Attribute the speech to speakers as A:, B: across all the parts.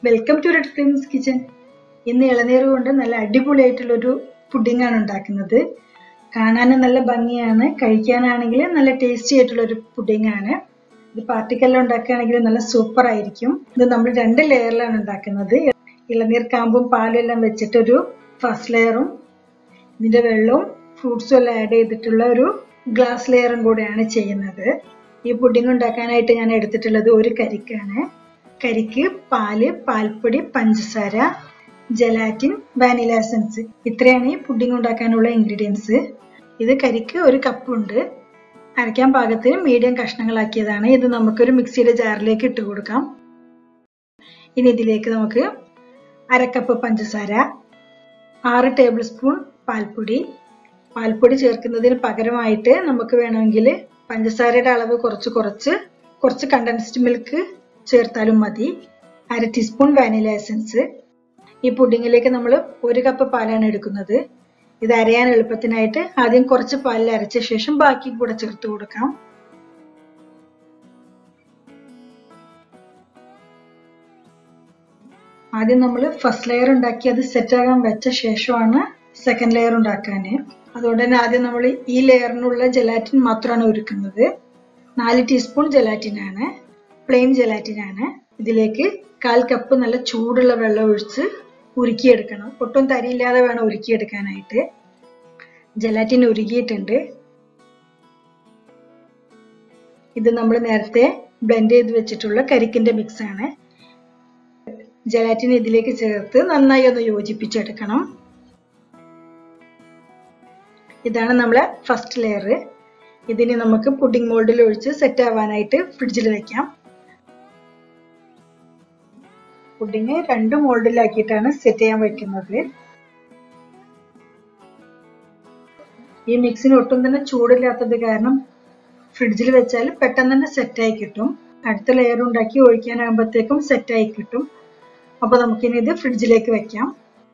A: welcome to Red Flames kitchen ഇന്ന് ഇളനീർ കൊണ്ട് നല്ല അടിപൊളിയായിട്ടുള്ളൊരു പുഡിംഗ് ആണ് ഉണ്ടാക്കുന്നത് കാണാനും നല്ല ഭംഗിയാണ് കഴിക്കാനാണെങ്കിൽ നല്ല ടേസ്റ്റി ആയിട്ടുള്ളൊരു പുഡിംഗ് ആണ് ഇത് പാർട്ടിക്കെല്ലാം ഉണ്ടാക്കുകയാണെങ്കിൽ നല്ല സൂപ്പർ ആയിരിക്കും ഇത് നമ്മൾ രണ്ട് ലെയറിലാണ് ഉണ്ടാക്കുന്നത് ഇളനീർ കാമ്പും പാലും എല്ലാം വെച്ചിട്ടൊരു ഫസ്റ്റ് ലെയറും ഇതിന്റെ വെള്ളവും ഫ്രൂട്ട്സും എല്ലാം ആഡ് ചെയ്തിട്ടുള്ള ഒരു ഗ്ലാസ് ലെയറും കൂടെയാണ് ചെയ്യുന്നത് ഈ പുഡിംഗ് ഉണ്ടാക്കാനായിട്ട് ഞാൻ എടുത്തിട്ടുള്ളത് ഒരു കരിക്കാണ് കരിക്ക് പാല് പാൽപ്പൊടി പഞ്ചസാര ജലാറ്റിൻ വാനില എസൻസ് ഇത്രയാണ് ഈ പുഡിംഗ് ഉണ്ടാക്കാനുള്ള ഇൻഗ്രീഡിയൻസ് ഇത് കരിക്ക് ഒരു കപ്പുണ്ട് അരയ്ക്കാൻ പാകത്തിന് മീഡിയം കഷ്ണങ്ങളാക്കിയതാണ് ഇത് നമുക്കൊരു മിക്സിയുടെ ജാറിലേക്ക് ഇട്ട് കൊടുക്കാം ഇനി ഇതിലേക്ക് നമുക്ക് അരക്കപ്പ് പഞ്ചസാര ആറ് ടേബിൾ സ്പൂൺ പാൽപ്പൊടി പാൽപ്പൊടി ചേർക്കുന്നതിന് പകരമായിട്ട് നമുക്ക് വേണമെങ്കിൽ പഞ്ചസാരയുടെ അളവ് കുറച്ച് കുറച്ച് കുറച്ച് കണ്ടൻസ്ഡ് മിൽക്ക് ചേർത്താലും മതി അര ടീസ്പൂൺ വാനില എസൻസ് ഈ പുഡിങ്ങിലേക്ക് നമ്മൾ ഒരു കപ്പ് പാലാണ് എടുക്കുന്നത് ഇത് അരയാൻ എളുപ്പത്തിനായിട്ട് ആദ്യം കുറച്ച് പാലിൽ അരച്ച ശേഷം ബാക്കി കൂടെ ചേർത്ത് കൊടുക്കാം ആദ്യം നമ്മൾ ഫസ്റ്റ് ലെയർ ഉണ്ടാക്കി അത് സെറ്റ് ആകാൻ വെച്ച ശേഷമാണ് സെക്കൻഡ് ലെയർ ഉണ്ടാക്കാന് അതുകൊണ്ട് തന്നെ ആദ്യം നമ്മൾ ഈ ലെയറിനുള്ള ജലാറ്റിൻ മാത്രമാണ് ഒരുക്കുന്നത് നാല് ടീസ്പൂൺ ജലാറ്റിൻ ആണ് പ്ലെയിൻ ജലാറ്റിൻ ആണ് ഇതിലേക്ക് കാൽ കപ്പ് നല്ല ചൂടുള്ള വെള്ളം ഒഴിച്ച് ഉരുക്കിയെടുക്കണം ഒട്ടും തരിയില്ലാതെ വേണം ഉരുക്കിയെടുക്കാനായിട്ട് ജലാറ്റിൻ ഉരുകിയിട്ടുണ്ട് ഇത് നമ്മൾ നേരത്തെ ബ്ലെൻഡ് ചെയ്ത് വെച്ചിട്ടുള്ള കരിക്കിന്റെ മിക്സ് ആണ് ജലാറ്റിൻ ഇതിലേക്ക് ചേർത്ത് നന്നായി ഒന്ന് യോജിപ്പിച്ചെടുക്കണം ഇതാണ് നമ്മളെ ഫസ്റ്റ് ലെയർ ഇതിന് നമുക്ക് പുഡിംഗ് മോൾഡിൽ ഒഴിച്ച് സെറ്റ് ആവാനായിട്ട് ഫ്രിഡ്ജിൽ വെക്കാം പുഡിങ് രണ്ട് മോൾഡിലാക്കിയിട്ടാണ് സെറ്റ് ചെയ്യാൻ വെക്കുന്നത് ഈ മിക്സിന് ഒട്ടും തന്നെ ചൂടില്ലാത്തത് കാരണം ഫ്രിഡ്ജിൽ വെച്ചാൽ പെട്ടെന്ന് തന്നെ സെറ്റായി കിട്ടും അടുത്ത ലെയർ ഉണ്ടാക്കി ഒഴിക്കാനാകുമ്പോഴത്തേക്കും സെറ്റായി കിട്ടും അപ്പൊ നമുക്കിനി ഇത് ഫ്രിഡ്ജിലേക്ക് വെക്കാം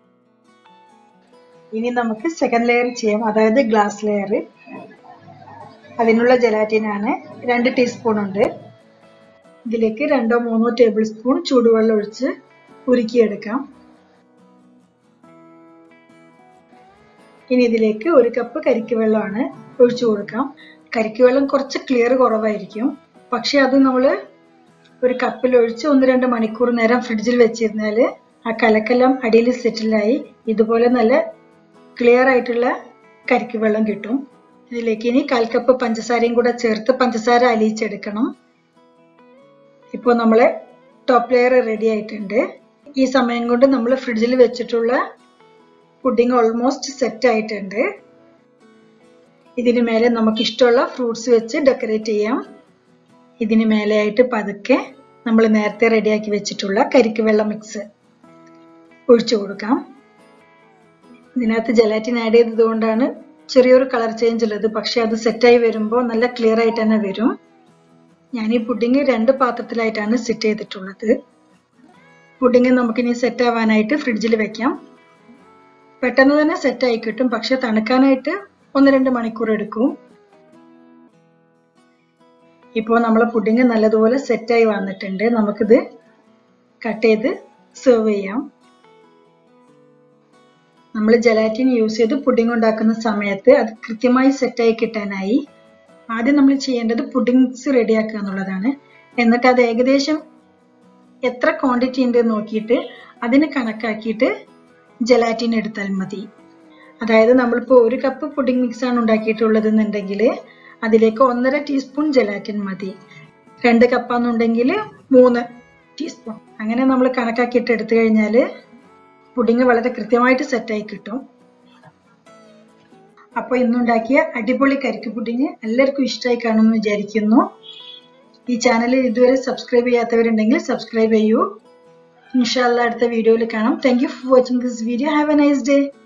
A: ഇനി നമുക്ക് സെക്കൻഡ് ലെയർ ചെയ്യാം അതായത് ഗ്ലാസ് ലെയർ അതിനുള്ള ജലാറ്റിനാണ് രണ്ട് ടീസ്പൂൺ ഉണ്ട് ഇതിലേക്ക് രണ്ടോ മൂന്നോ ടേബിൾ സ്പൂൺ ചൂടുവെള്ളം ഒഴിച്ച് ഉരുക്കിയെടുക്കാം ഇനി ഇതിലേക്ക് ഒരു കപ്പ് കരിക്ക് വെള്ളമാണ് ഒഴിച്ചു കൊടുക്കാം കരിക്ക് വെള്ളം കുറച്ച് ക്ലിയർ കുറവായിരിക്കും പക്ഷെ അത് നമ്മൾ ഒരു കപ്പിൽ ഒഴിച്ച് ഒന്ന് രണ്ട് മണിക്കൂർ നേരം ഫ്രിഡ്ജിൽ വെച്ചിരുന്നാൽ ആ കലക്കെല്ലാം അടിയിൽ സെറ്റിലായി ഇതുപോലെ നല്ല ക്ലിയർ ആയിട്ടുള്ള കരിക്ക് വെള്ളം കിട്ടും ഇതിലേക്ക് ഇനി കാൽ കപ്പ് പഞ്ചസാരയും കൂടെ ചേർത്ത് പഞ്ചസാര അലിയിച്ചെടുക്കണം ഇപ്പോൾ നമ്മളെ ടോപ്പ് ലെയർ റെഡി ആയിട്ടുണ്ട് ഈ സമയം കൊണ്ട് നമ്മൾ ഫ്രിഡ്ജിൽ വെച്ചിട്ടുള്ള പുഡിംഗ് ഓൾമോസ്റ്റ് സെറ്റ് ആയിട്ടുണ്ട് ഇതിന് മേലെ നമുക്ക് ഇഷ്ടമുള്ള ഫ്രൂട്ട്സ് വെച്ച് ഡെക്കറേറ്റ് ചെയ്യാം ഇതിന് മേലെയായിട്ട് പതുക്കെ നമ്മൾ നേരത്തെ റെഡിയാക്കി വെച്ചിട്ടുള്ള കരിക്ക് വെള്ളം മിക്സ് ഒഴിച്ചു കൊടുക്കാം ഇതിനകത്ത് ജലാറ്റിൻ ആഡ് ചെയ്തത് കൊണ്ടാണ് ചെറിയൊരു കളർ ചേഞ്ച് ഉള്ളത് പക്ഷെ അത് സെറ്റായി വരുമ്പോൾ നല്ല ക്ലിയർ ആയിട്ട് തന്നെ വരും ഞാൻ ഈ പുഡിങ് രണ്ട് പാത്രത്തിലായിട്ടാണ് സെറ്റ് ചെയ്തിട്ടുള്ളത് പുഡിങ് നമുക്കിനി സെറ്റ് ആവാനായിട്ട് ഫ്രിഡ്ജിൽ വെക്കാം പെട്ടെന്ന് തന്നെ സെറ്റ് ആയി കിട്ടും പക്ഷെ തണുക്കാനായിട്ട് ഒന്ന് രണ്ട് മണിക്കൂർ എടുക്കും ഇപ്പോൾ നമ്മളെ പുഡിങ് നല്ലതുപോലെ സെറ്റായി വന്നിട്ടുണ്ട് നമുക്കിത് കട്ട് ചെയ്ത് സെർവ് ചെയ്യാം നമ്മൾ ജലാറ്റിൻ യൂസ് ചെയ്ത് പുഡിംഗ് ഉണ്ടാക്കുന്ന സമയത്ത് അത് കൃത്യമായി സെറ്റായി കിട്ടാനായി ആദ്യം നമ്മൾ ചെയ്യേണ്ടത് പുഡിങ്സ് റെഡിയാക്കുക എന്നുള്ളതാണ് എന്നിട്ട് അത് ഏകദേശം എത്ര ക്വാണ്ടിറ്റി ഉണ്ട് നോക്കിയിട്ട് അതിന് കണക്കാക്കിയിട്ട് ജലാറ്റിൻ എടുത്താൽ മതി അതായത് നമ്മളിപ്പോൾ ഒരു കപ്പ് പുഡിംഗ് മിക്സ് ആണ് ഉണ്ടാക്കിയിട്ടുള്ളത് എന്നുണ്ടെങ്കിൽ അതിലേക്ക് ഒന്നര ടീസ്പൂൺ ജലാറ്റിൻ മതി രണ്ട് കപ്പാന്നുണ്ടെങ്കിൽ മൂന്ന് ടീസ്പൂൺ അങ്ങനെ നമ്മൾ കണക്കാക്കിയിട്ട് എടുത്തു കഴിഞ്ഞാൽ പുഡിങ് വളരെ കൃത്യമായിട്ട് സെറ്റായി കിട്ടും അപ്പോൾ ഇന്നുണ്ടാക്കിയ അടിപൊളി കരിക്ക് പുഡിങ് എല്ലാവർക്കും ഇഷ്ടമായി കാണുമെന്ന് വിചാരിക്കുന്നു ഈ ചാനൽ ഇതുവരെ സബ്സ്ക്രൈബ് ചെയ്യാത്തവരുണ്ടെങ്കിൽ സബ്സ്ക്രൈബ് ചെയ്യൂ ഇൻഷാല്ല അടുത്ത വീഡിയോയിൽ കാണാം thank you for watching this video have a nice day